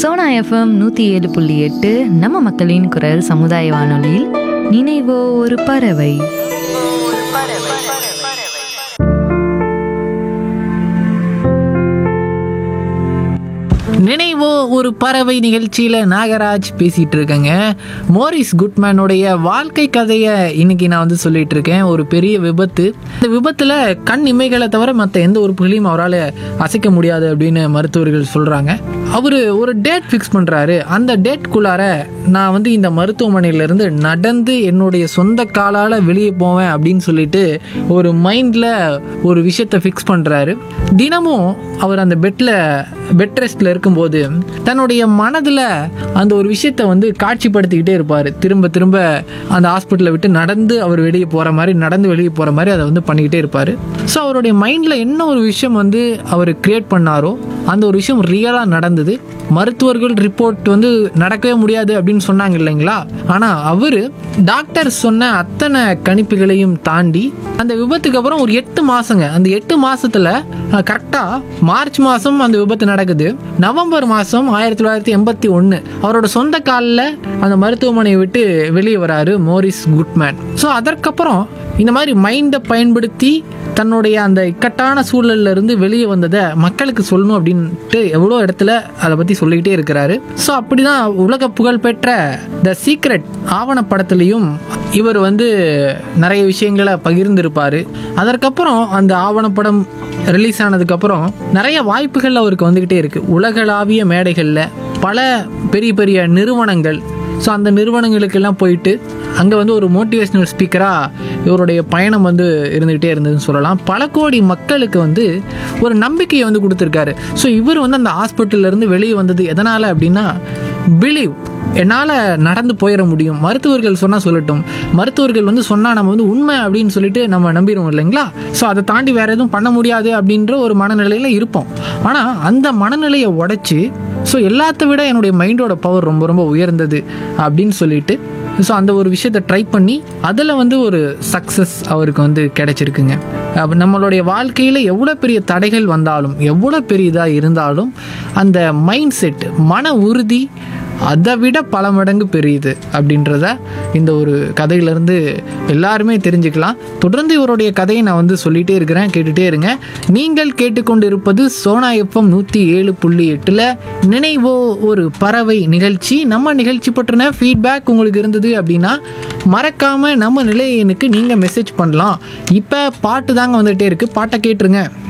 Sona FM நூற்றி ஏழு புள்ளி எட்டு நம்ம மக்களின் குரல் சமுதாய வானொலியில் நினைவோ ஒரு பறவை நினைவோ ஒரு பறவை நிகழ்ச்சியில் நாகராஜ் பேசிகிட்டு இருக்கேங்க மோரிஸ் குட்மேனுடைய வாழ்க்கை கதையை இன்னைக்கு நான் வந்து சொல்லிட்டு இருக்கேன் ஒரு பெரிய விபத்து இந்த விபத்தில் கண் இமைகளை தவிர மற்ற எந்த உறுப்புகளையும் அவரால் அசைக்க முடியாது அப்படின்னு மருத்துவர்கள் சொல்கிறாங்க அவர் ஒரு டேட் ஃபிக்ஸ் பண்ணுறாரு அந்த டேட்குள்ளார நான் வந்து இந்த மருத்துவமனையிலேருந்து நடந்து என்னுடைய சொந்த காலால் வெளியே போவேன் அப்படின்னு சொல்லிட்டு ஒரு மைண்டில் ஒரு விஷயத்தை ஃபிக்ஸ் பண்ணுறாரு தினமும் அவர் அந்த பெட்டில் பெட் ரெஸ்ட்டில் இருக்கும்போது தன்னுடைய மனதில் அந்த ஒரு விஷயத்தை வந்து காட்சிப்படுத்திக்கிட்டே இருப்பார் திரும்ப திரும்ப அந்த ஹாஸ்பிட்டலை விட்டு நடந்து அவர் வெளியே போகிற மாதிரி நடந்து வெளியே போகிற மாதிரி அதை வந்து பண்ணிக்கிட்டே இருப்பார் ஸோ அவருடைய மைண்டில் என்ன ஒரு விஷயம் வந்து அவர் கிரியேட் பண்ணாரோ அந்த ஒரு விஷயம் ரியலாக நடந்தது மருத்துவர்கள் ரிப்போர்ட் வந்து நடக்கவே முடியாது அப்படின்னு சொன்னாங்க இல்லைங்களா ஆனால் அவர் டாக்டர் சொன்ன அத்தனை கணிப்புகளையும் தாண்டி அந்த விபத்துக்கு அப்புறம் ஒரு எட்டு மாசங்க அந்த எட்டு மாசத்துல கரெக்டாக மார்ச் மாதம் அந்த விபத்து நடக்குது நவம்பர் மாதம் ஆயிரத்தி தொள்ளாயிரத்தி எண்பத்தி ஒன்று அவரோட சொந்த காலில் அந்த மருத்துவமனையை விட்டு வெளியே வராரு மோரிஸ் குட்மேன் ஸோ அதற்கப்புறம் இந்த மாதிரி மைண்டை பயன்படுத்தி தன்னுடைய அந்த இக்கட்டான சூழல்ல இருந்து வெளியே வந்ததை மக்களுக்கு சொல்லணும் அப்படின்ட்டு எவ்வளோ இடத்துல அதை பற்றி சொல்லிக்கிட்டே இருக்கிறாரு ஸோ அப்படிதான் உலக புகழ்பெற்ற த சீக்ரெட் ஆவணப்படத்துலையும் இவர் வந்து நிறைய விஷயங்களை பகிர்ந்திருப்பார் அதற்கப்புறம் அந்த ஆவணப்படம் ரிலீஸ் ஆனதுக்கப்புறம் நிறைய வாய்ப்புகள் அவருக்கு வந்துக்கிட்டே இருக்குது உலகளாவிய மேடைகளில் பல பெரிய பெரிய நிறுவனங்கள் ஸோ அந்த நிறுவனங்களுக்கெல்லாம் போயிட்டு அங்கே வந்து ஒரு மோட்டிவேஷ்னல் ஸ்பீக்கராக இவருடைய பயணம் வந்து இருந்துக்கிட்டே இருந்ததுன்னு சொல்லலாம் பல கோடி மக்களுக்கு வந்து ஒரு நம்பிக்கையை வந்து கொடுத்துருக்காரு ஸோ இவர் வந்து அந்த ஹாஸ்பிட்டல்லேருந்து வெளியே வந்தது எதனால் அப்படின்னா பிலீவ் என்னால் நடந்து போயிட முடியும் மருத்துவர்கள் சொன்னால் சொல்லட்டும் மருத்துவர்கள் வந்து சொன்னால் நம்ம வந்து உண்மை அப்படின்னு சொல்லிட்டு நம்ம நம்பிடுவோம் இல்லைங்களா ஸோ அதை தாண்டி வேறு எதுவும் பண்ண முடியாது அப்படின்ற ஒரு மனநிலையில் இருப்போம் ஆனால் அந்த மனநிலையை உடைச்சி ஸோ எல்லாத்த விட என்னுடைய மைண்டோட பவர் ரொம்ப ரொம்ப உயர்ந்தது அப்படின்னு சொல்லிட்டு ஸோ அந்த ஒரு விஷயத்தை ட்ரை பண்ணி அதில் வந்து ஒரு சக்ஸஸ் அவருக்கு வந்து கிடைச்சிருக்குங்க அப்ப நம்மளுடைய வாழ்க்கையில் எவ்வளோ பெரிய தடைகள் வந்தாலும் எவ்வளோ பெரிய இதாக இருந்தாலும் அந்த மைண்ட் செட் மன உறுதி அதை விட பல மடங்கு பெரியது அப்படின்றத இந்த ஒரு கதையிலேருந்து எல்லாருமே தெரிஞ்சுக்கலாம் தொடர்ந்து இவருடைய கதையை நான் வந்து சொல்லிகிட்டே இருக்கிறேன் கேட்டுகிட்டே இருங்க நீங்கள் கேட்டுக்கொண்டு இருப்பது சோனா எஃப்எம் நூற்றி ஏழு புள்ளி எட்டில் நினைவோ ஒரு பறவை நிகழ்ச்சி நம்ம நிகழ்ச்சி பற்றின ஃபீட்பேக் உங்களுக்கு இருந்தது அப்படின்னா மறக்காமல் நம்ம நிலையனுக்கு நீங்கள் மெசேஜ் பண்ணலாம் இப்போ பாட்டு தாங்க வந்துகிட்டே இருக்குது பாட்டை கேட்டுருங்க